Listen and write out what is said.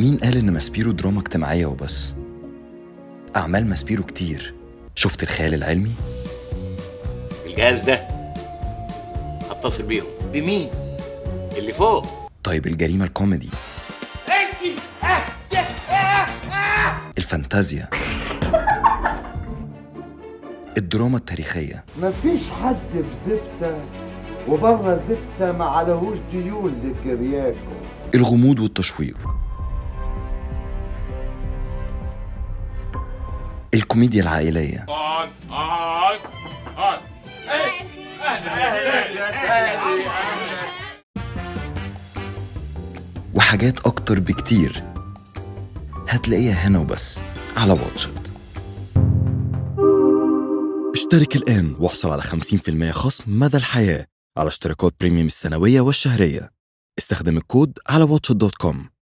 مين قال إن ماسبيرو دراما اجتماعية وبس؟ أعمال ماسبيرو كتير شفت الخيال العلمي؟ الجهاز ده هتصل بيهم بمين؟ اللي فوق طيب الجريمة الكوميدي الفانتازيا الدراما التاريخية مفيش حد في زفتة وبره زفتة ما عليهوش ديون لكرياكو الغموض والتشويق الكوميديا العائلية وحاجات أكتر بكتير هتلاقيها هنا وبس على واتشت اشترك الآن واحصل على 50% خصم مدى الحياة على اشتراكات بريميوم السنوية والشهرية استخدم الكود على واتشت دوت كوم